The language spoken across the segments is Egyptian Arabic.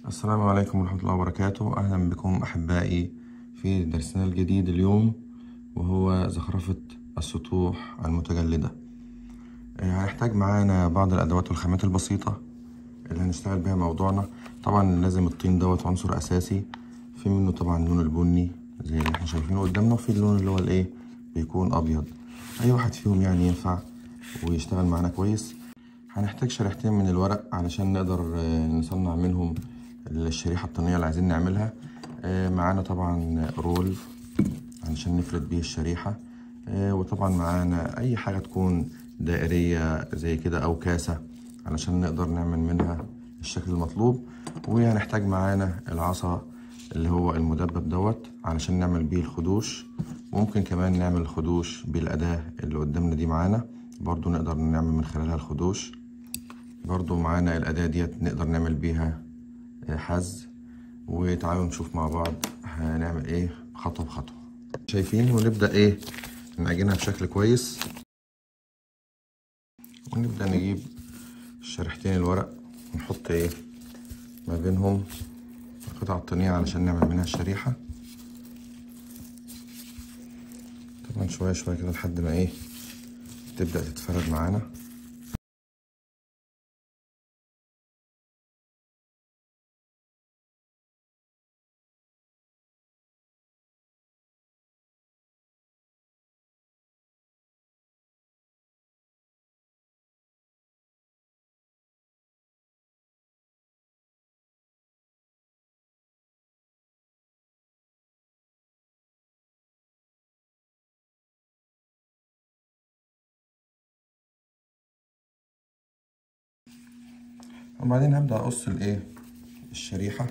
السلام عليكم ورحمة الله وبركاته أهلا بكم أحبائي في درسنا الجديد اليوم وهو زخرفة السطوح المتجلدة آه، هنحتاج معانا بعض الأدوات والخامات البسيطة اللي هنشتغل بيها موضوعنا طبعا لازم الطين دوت عنصر أساسي في منه طبعا اللون البني زي اللي احنا شايفينه قدامنا وفي اللون اللي هو الايه بيكون أبيض أي واحد فيهم يعني ينفع ويشتغل معانا كويس هنحتاج شريحتين من الورق علشان نقدر آه، نصنع منهم الشريحة الطينية اللي عايزين نعملها آه، معانا طبعا رول علشان نفرد بيه الشريحة آه، وطبعا معانا أي حاجة تكون دائرية زي كده أو كاسة علشان نقدر نعمل منها الشكل المطلوب وهنحتاج معانا العصا اللي هو المدبب دوت علشان نعمل بيه الخدوش ممكن كمان نعمل الخدوش بالأداة اللي قدامنا دي معانا برضو نقدر نعمل من خلالها الخدوش برضو معانا الأداة ديت نقدر نعمل بيها حز وتعالوا نشوف مع بعض هنعمل ايه خطوة بخطوة شايفين ونبدأ ايه نعجنها بشكل كويس ونبدأ نجيب شريحتين الورق ونحط ايه ما بينهم القطع الطينية علشان نعمل منها الشريحة طبعا شوية شوية كده لحد ما ايه تبدأ تتفرد معانا وبعدين هبدأ أقص الإيه الشريحة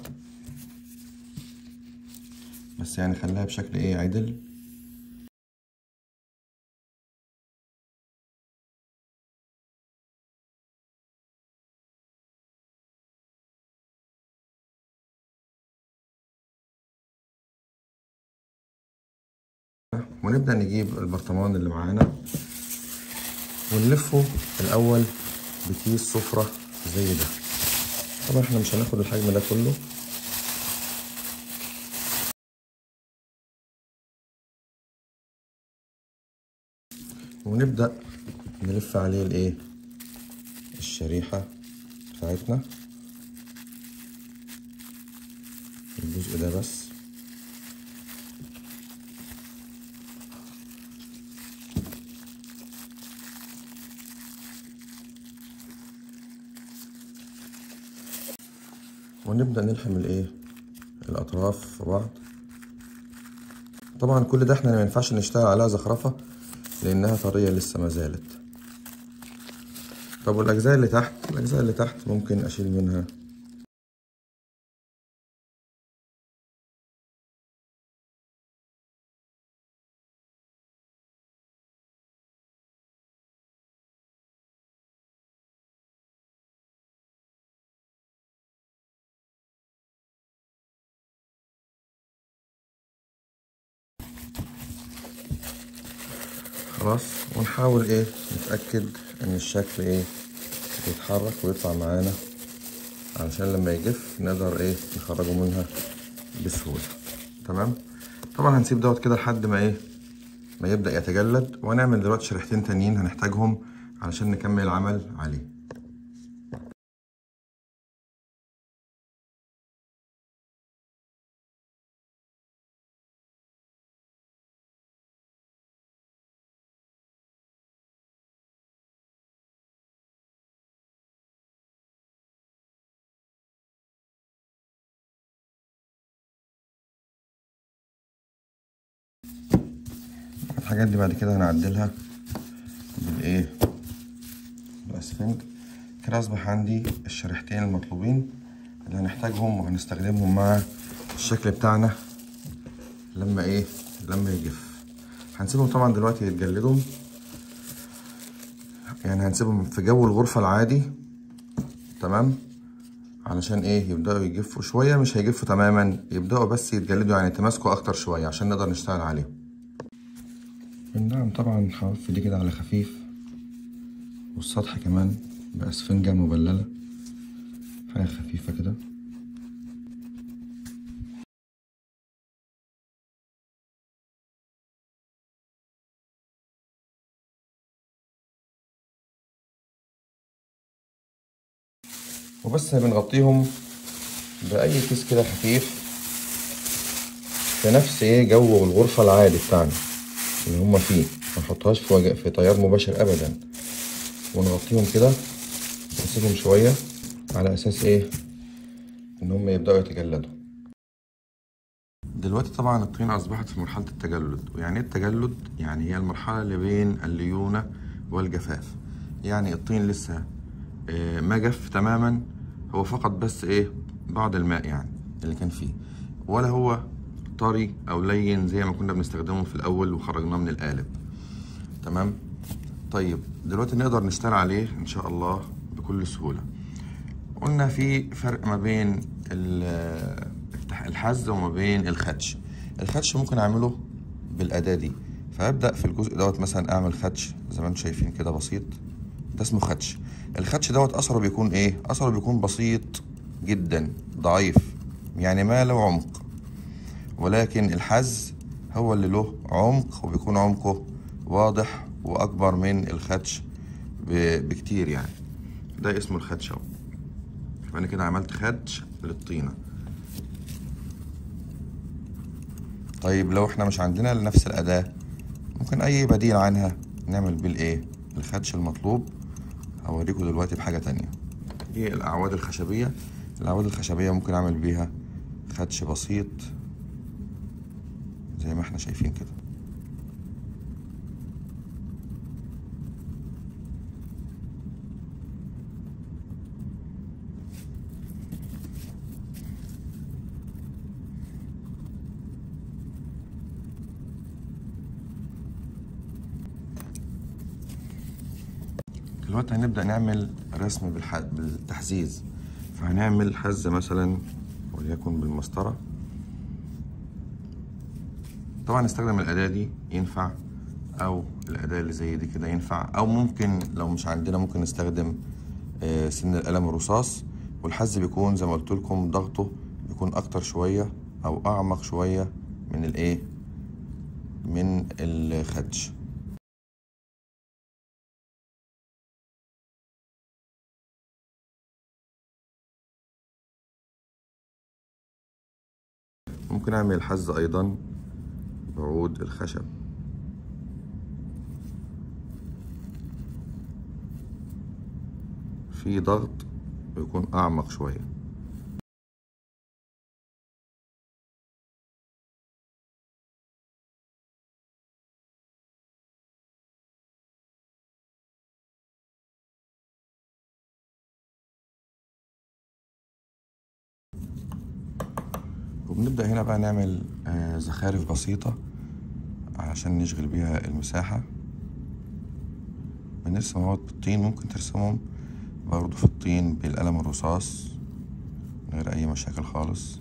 بس يعني خليها بشكل إيه عدل ونبدأ نجيب البرطمان اللي معانا ونلفه الأول بكيس سفرة زي ده طبعا احنا مش هناخد الحجم ده كله ونبدأ نلف عليه الايه الشريحة بتاعتنا الجزء ده بس ونبدأ نلحم الايه الأطراف في بعض طبعا كل ده احنا ما ينفعش نشتغل عليها زخرفة لأنها طرية لسه ما زالت طب والأجزاء اللي تحت الأجزاء اللي تحت ممكن أشيل منها خلاص ونحاول ايه نتأكد ان الشكل ايه يتحرك ويطلع معانا علشان لما يجف نقدر ايه نخرجه منها بسهولة تمام طبعا هنسيب دوت كده لحد ما ايه ما يبدأ يتجلد وهنعمل دلوقتي شريحتين تانيين هنحتاجهم علشان نكمل العمل عليه الحاجات دي بعد كده هنعدلها بالايه بالاسفنج كده اصبح عندي الشريحتين المطلوبين اللي هنحتاجهم وهنستخدمهم مع الشكل بتاعنا لما ايه لما يجف هنسيبهم طبعا دلوقتي يتجلدوا يعني هنسيبهم في جو الغرفة العادي تمام علشان ايه يبدأوا يجفوا شوية مش هيجفوا تماما يبدأوا بس يتجلدوا يعني يتماسكوا اكتر شوية عشان نقدر نشتغل عليهم بندعم طبعا الحواف دي كده على خفيف والسطح كمان بأسفنجة مبللة حاجة خفيفة كده وبس بنغطيهم بأي كيس كده خفيف في نفس ايه جو الغرفة العادي بتاعنا اللي هما فيه ما نحطهاش في, وج... في تيار مباشر أبدا ونغطيهم كده ونسيبهم شوية على أساس ايه إن هما يبدأوا يتجلدوا دلوقتي طبعا الطينة أصبحت في مرحلة التجلد ويعني ايه التجلد؟ يعني هي المرحلة اللي بين الليونة والجفاف يعني الطين لسه آه، ما جف تماما هو فقط بس ايه بعض الماء يعني اللي كان فيه ولا هو طري او لين زي ما كنا بنستخدمه في الاول وخرجناه من القالب تمام طيب دلوقتي نقدر نشتغل عليه ان شاء الله بكل سهولة قلنا في فرق ما بين ال- التح- الحز وما بين الخدش الخدش ممكن اعمله بالاداة دي فابدا في الجزء دوت مثلا اعمل خدش زي ما انتم شايفين كده بسيط ده اسمه خدش الخدش دوت اثره بيكون ايه اثره بيكون بسيط جدا ضعيف يعني ما له عمق ولكن الحز هو اللي له عمق وبيكون عمقه واضح واكبر من الخدش ب- بكتير يعني ده اسمه الخدش اهو يبقى انا كده عملت خدش للطينه طيب لو احنا مش عندنا نفس الاداه ممكن اي بديل عنها نعمل بالايه الخدش المطلوب هوريكم دلوقتي بحاجه تانية دي الاعواد الخشبيه الاعواد الخشبيه ممكن اعمل بيها خدش بسيط زي ما احنا شايفين كده دلوقتي هنبدأ نعمل رسم بالح... بالتحزيز فهنعمل حزة مثلا وليكن بالمسطرة طبعا نستخدم الأداة دي ينفع أو الأداة اللي زي دي كده ينفع أو ممكن لو مش عندنا ممكن نستخدم آه، سن القلم الرصاص والحز بيكون زي ما قلت لكم ضغطه بيكون أكتر شوية أو أعمق شوية من الإيه من الخدش ممكن أعمل حز أيضا بعود الخشب في ضغط بيكون أعمق شوية وبنبدأ هنا بقى نعمل آه، زخارف بسيطة علشان نشغل بيها المساحة بنرسم اهوت بالطين ممكن ترسمهم برضو في الطين بالقلم الرصاص من غير أي مشاكل خالص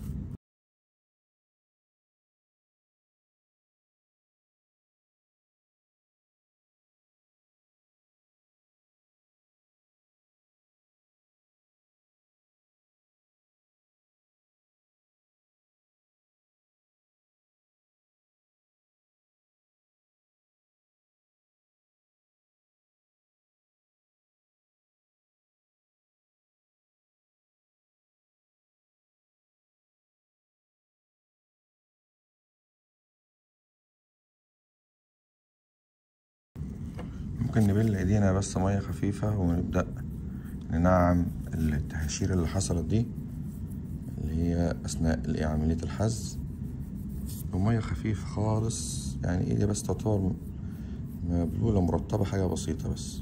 ممكن نبل ايدينا بس مية خفيفة ونبدأ ننعم التهشير اللي حصلت دي اللي هي أثناء عملية الحز بمية خفيفة خالص يعني ايدي بس تعتبر مبلولة مرطبة حاجة بسيطة بس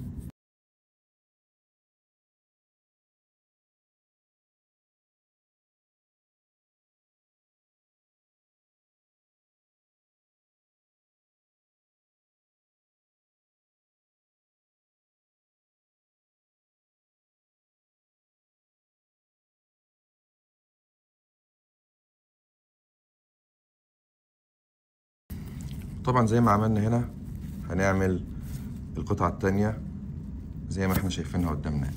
طبعا زي ما عملنا هنا هنعمل القطعة التانية زي ما احنا شايفينها قدامنا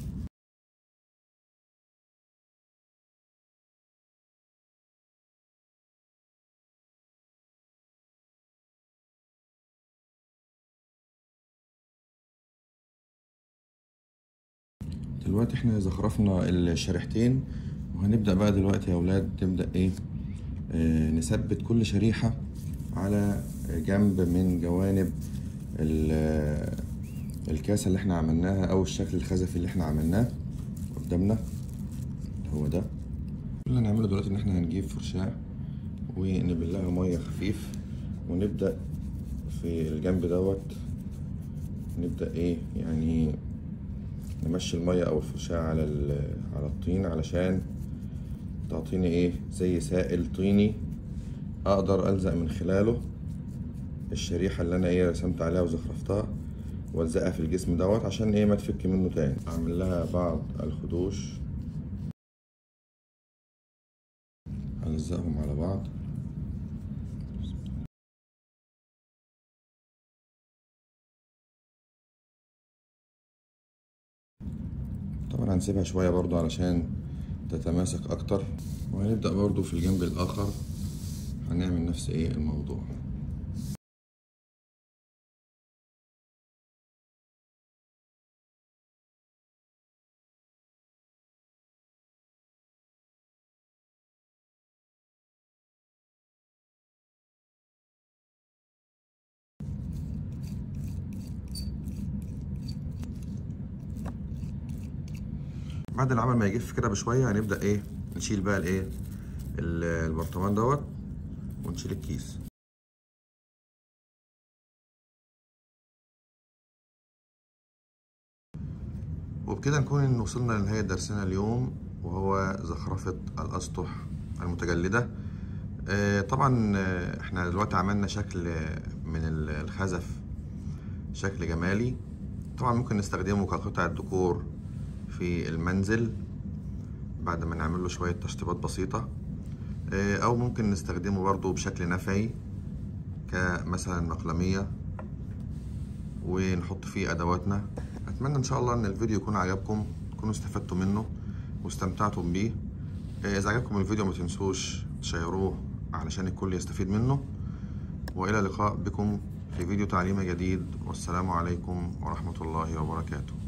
دلوقتي احنا زخرفنا الشريحتين وهنبدأ بقى دلوقتي يا ولاد نبدأ ايه آه نثبت كل شريحة على جنب من جوانب ال- الكاسة اللي احنا عملناها او الشكل الخزفي اللي احنا عملناه قدامنا هو ده اللي هنعمله دلوقتي ان احنا هنجيب فرشاة ونبلها مية خفيف ونبدأ في الجنب دوت نبدأ ايه يعني نمشي المية او الفرشاة على ال- على الطين علشان تعطيني ايه زي سائل طيني اقدر الزق من خلاله الشريحة اللي انا ايه رسمت عليها وزخرفتها والزقها في الجسم دوت عشان ايه ما تفك منه تاني اعمل لها بعض الخدوش هلزقهم على بعض طبعا هنسيبها شوية برضو علشان تتماسك اكتر وهنبدأ برضو في الجنب الاخر هنعمل نفس ايه الموضوع بعد العمل ما يجف كده بشويه هنبدا ايه نشيل بقى الايه ال- البرطمان دوت ونشيل الكيس وبكده نكون إن وصلنا لنهاية درسنا اليوم وهو زخرفة الأسطح المتجلدة آه، طبعا آه، احنا دلوقتي عملنا شكل آه، من ال- الخزف شكل جمالي طبعا ممكن نستخدمه كقطعة ديكور في المنزل بعد ما نعمل له شوية تشطيبات بسيطة آه، أو ممكن نستخدمه برضو بشكل نفعي كمثلا مقلمية ونحط فيه أدواتنا أتمنى إن شاء الله إن الفيديو يكون عجبكم تكونوا استفدتوا منه واستمتعتم بيه آه، إذا عجبكم الفيديو ما تنسوش تشيروه علشان الكل يستفيد منه وإلى اللقاء بكم في فيديو تعليمي جديد والسلام عليكم ورحمة الله وبركاته